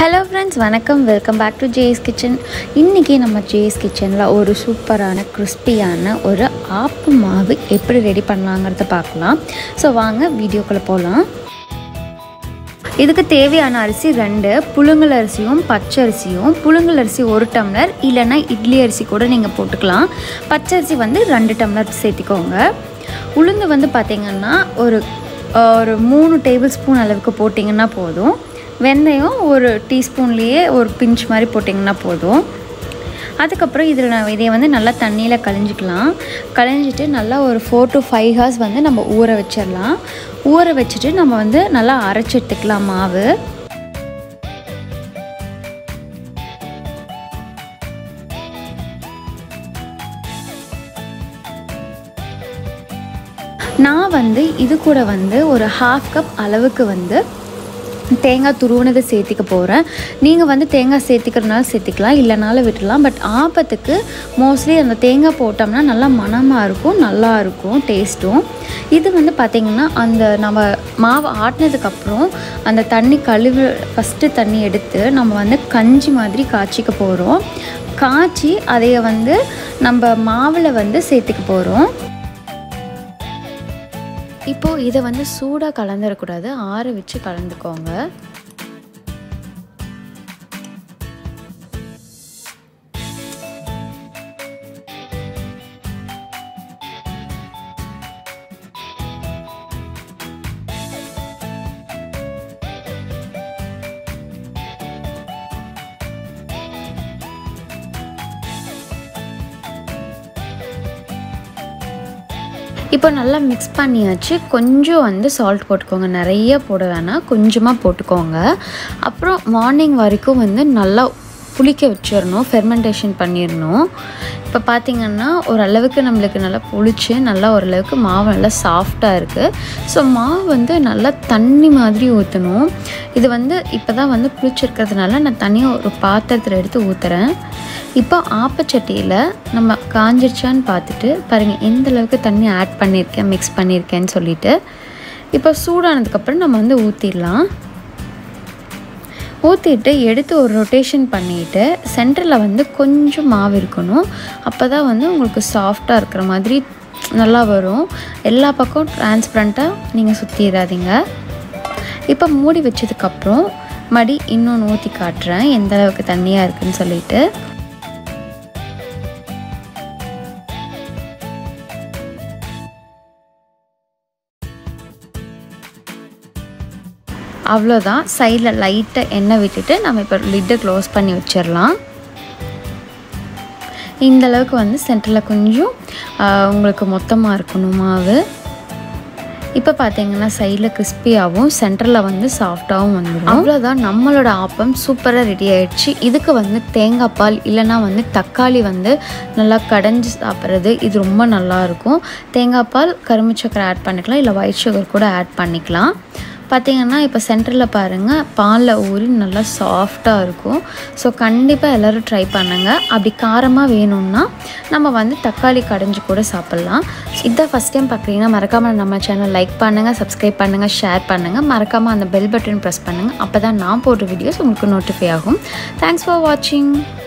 hello friends வணக்கம் welcome back to JS kitchen இன்றைக்கி நம்ம ஜேஎஸ் கிச்சனில் ஒரு சூப்பரான கிறிஸ்பியான ஒரு ஆப்பு மாவு எப்படி ரெடி பண்ணலாங்கிறத பார்க்கலாம் ஸோ வாங்க வீடியோக்குள்ளே போகலாம் இதுக்கு தேவையான அரிசி ரெண்டு புழுங்கல் அரிசியும் பச்சை அரிசியும் புழுங்கல் அரிசி ஒரு டம்ளர் இல்லைன்னா இட்லி அரிசி கூட நீங்கள் போட்டுக்கலாம் பச்சை அரிசி வந்து ரெண்டு டம்ளர் சேர்த்திக்கோங்க உளுந்து வந்து பார்த்திங்கன்னா ஒரு ஒரு மூணு டேபிள் ஸ்பூன் அளவுக்கு போட்டிங்கன்னா போதும் வெந்தயம் ஒரு டீஸ்பூன்லேயே ஒரு பிஞ்ச் மாதிரி போட்டிங்கன்னா போதும் அதுக்கப்புறம் இதில் நான் இதை வந்து நல்லா தண்ணியில் கழிஞ்சிக்கலாம் கழிஞ்சிட்டு நல்லா ஒரு ஃபோர் டு ஃபைவ் ஹவர்ஸ் வந்து நம்ம ஊற வச்சிடலாம் ஊற வச்சுட்டு நம்ம வந்து நல்லா அரைச்சி எடுத்துக்கலாம் மாவு நான் வந்து இது கூட வந்து ஒரு ஹாஃப் கப் அளவுக்கு வந்து தேங்காய் துருவனதை சேர்த்திக்க போகிறேன் நீங்கள் வந்து தேங்காய் சேர்த்திக்கிறனால சேர்த்திக்கலாம் இல்லைனாலும் விட்டுடலாம் பட் ஆப்பத்துக்கு மோஸ்ட்லி அந்த தேங்காய் போட்டோம்னா நல்லா மணமாக இருக்கும் நல்லா இருக்கும் டேஸ்ட்டும் இது வந்து பார்த்திங்கன்னா அந்த நம்ம மாவு ஆட்டினதுக்கப்புறம் அந்த தண்ணி கழுவு ஃபஸ்ட்டு தண்ணி எடுத்து நம்ம வந்து கஞ்சி மாதிரி காய்ச்சிக்க போகிறோம் காய்ச்சி அதைய வந்து நம்ம மாவில் வந்து சேர்த்துக்க போகிறோம் இப்போது இதை வந்து சூடாக கலந்துடக்கூடாது ஆற வச்சு கலந்துக்கோங்க இப்போ நல்லா மிக்ஸ் பண்ணியாச்சு கொஞ்சம் வந்து சால்ட் போட்டுக்கோங்க நிறைய போட வேணாம் கொஞ்சமாக போட்டுக்கோங்க அப்புறம் மார்னிங் வரைக்கும் வந்து நல்லா புளிக்க வச்சிடணும் ஃபெர்மெண்டேஷன் பண்ணிடணும் இப்போ பார்த்திங்கன்னா ஓரளவுக்கு நம்மளுக்கு நல்லா புளிச்சு நல்லா ஓரளவுக்கு மாவு நல்லா சாஃப்டாக இருக்குது ஸோ மாவு வந்து நல்லா தண்ணி மாதிரி ஊற்றணும் இது வந்து இப்போ தான் வந்து புளிச்சிருக்கிறதுனால நான் தனியாக ஒரு பாத்திரத்தில் எடுத்து ஊற்றுறேன் இப்போ ஆப்பச்சட்டியில் நம்ம காஞ்சிருச்சான்னு பார்த்துட்டு பாருங்கள் எந்த அளவுக்கு தண்ணி ஆட் பண்ணியிருக்கேன் மிக்ஸ் பண்ணியிருக்கேன்னு சொல்லிட்டு இப்போ சூடானதுக்கப்புறம் நம்ம வந்து ஊற்றிடலாம் ஊற்றிட்டு எடுத்து ஒரு ரொட்டேஷன் பண்ணிவிட்டு சென்டரில் வந்து கொஞ்சம் மாவு இருக்கணும் அப்போ தான் வந்து உங்களுக்கு சாஃப்டாக இருக்கிற மாதிரி நல்லா வரும் எல்லா பக்கம் டிரான்ஸ்பரண்ட்டாக நீங்கள் சுற்றிடாதீங்க இப்போ மூடி வச்சதுக்கப்புறம் மடி இன்னொன்று ஊற்றி காட்டுறேன் எந்த அளவுக்கு தண்ணியாக இருக்குதுன்னு சொல்லிட்டு அவ்வளோதான் சைடில் லைட்டாக எண்ணெய் விட்டுட்டு நம்ம இப்போ லிட்டை க்ளோஸ் பண்ணி வச்சிடலாம் இந்த அளவுக்கு வந்து சென்டரில் கொஞ்சம் உங்களுக்கு மொத்தமாக இருக்கணும் மாவு இப்போ பார்த்தீங்கன்னா சைடில் கிறிஸ்பியாகவும் சென்டரில் வந்து சாஃப்டாகவும் வந்துடும் அவ்வளோதான் நம்மளோட ஆப்பம் சூப்பராக ரெடி ஆயிடுச்சு இதுக்கு வந்து தேங்காய் பால் இல்லைனா வந்து தக்காளி வந்து நல்லா கடைஞ்சி சாப்பிட்றது இது ரொம்ப நல்லாயிருக்கும் தேங்காய் பால் கரும்பு சக்கரை ஆட் பண்ணிக்கலாம் இல்லை ஒயிட் சுகர் கூட ஆட் பண்ணிக்கலாம் பார்த்திங்கன்னா இப்போ சென்டரில் பாருங்கள் பாலில் ஊறி நல்லா சாஃப்டாக இருக்கும் ஸோ கண்டிப்பாக எல்லோரும் ட்ரை பண்ணுங்கள் அப்படி காரமாக வேணும்னா நம்ம வந்து தக்காளி கடைஞ்சி கூட சாப்பிட்லாம் இதை ஃபஸ்ட் டைம் பார்க்குறீங்கன்னா மறக்காமல் நம்ம சேனல் லைக் பண்ணுங்கள் சப்ஸ்கிரைப் பண்ணுங்கள் ஷேர் பண்ணுங்கள் மறக்காமல் அந்த பெல் பட்டன் ப்ரெஸ் பண்ணுங்கள் அப்போ தான் நான் போடுற வீடியோஸ் உங்களுக்கு நோட்டிஃபை ஆகும் தேங்க்ஸ் ஃபார் வாட்சிங்